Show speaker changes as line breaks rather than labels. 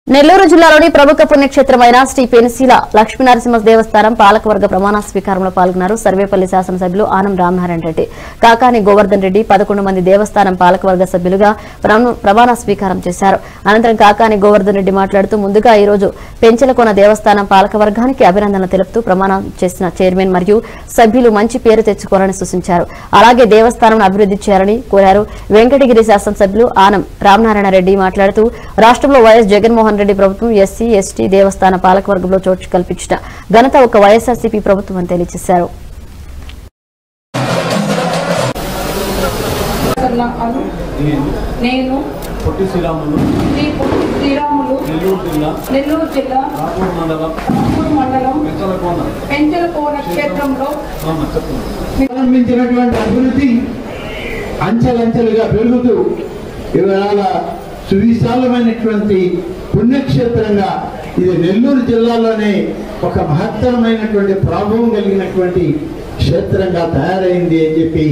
నెల్లూరు జిల్లాలోని ప్రముఖ పుణ్యక్షేత్రమైన శ్రీ పెనుశీల లక్ష్మీనరసింహ దేవస్థానం పాలకవర్గ ప్రమాణ స్వీకారంలో పాల్గొన్నారు సర్వేపల్లి శాసనసభ్యులు ఆనం రామనారాయణ రెడ్డి కాకాని గోవర్ధన్ రెడ్డి పదకొండు మంది దేవస్థానం పాలకవర్గ సభ్యులుగా ప్రమ- ప్రమాణ స్వీకారం చేశారు అనంతరం కాకాని గోవర్ధన్ రెడ్డి మాట్లాడుతూ ముందుగా ఈ రోజు పెంచలకోన దేవస్థానం పాలకవర్గానికి అభినందనలు తెలుపుతూ ప్రమాణం చేసిన చైర్మన్ మరియు సభ్యులు మంచి పేరు తెచ్చుకోవాలని సూచించారు అలాగే దేవస్థానం అభివృద్ధి చేయాలని కోరారు వెంకటగిరి శాసనసభ్యులు ఆనం రామనారాయణ రెడ్డి మాట్లాడుతూ రాష్ట్రంలో వైఎస్ జగన్మోహన్ రెడ్డి ప్రభుత్వం ఎస్సీ ఎస్టీ దేవస్థాన పాలకవర్గంలో చోటు కల్పించిన ఘనత ఒక వైఎస్ఆర్సీపీ ప్రభుత్వం అని తెలియజేశారు
అను నేను
పొట్టి శ్రీరాములు
శ్రీ పొట్టి శ్రీరాములు
నెల్లూరు జిల్లా
నెల్లూరు జిల్లా
రాపూర్ మండలం
రాపూర్ మండలం
పెంచలకోన
పెంచలకోన క్షేత్రంలో
అవునా, చెప్పండి
ప్రారంభించినటువంటి అభివృద్ధి అంచెలంచెలుగా పెరుగుతూ ఇవాళ సువిశాలమైనటువంటి పుణ్యక్షేత్రంగా ఇది నెల్లూరు జిల్లాలోనే ఒక మహత్తరమైనటువంటి ప్రభావం కలిగినటువంటి క్షేత్రంగా తయారైంది అని చెప్పి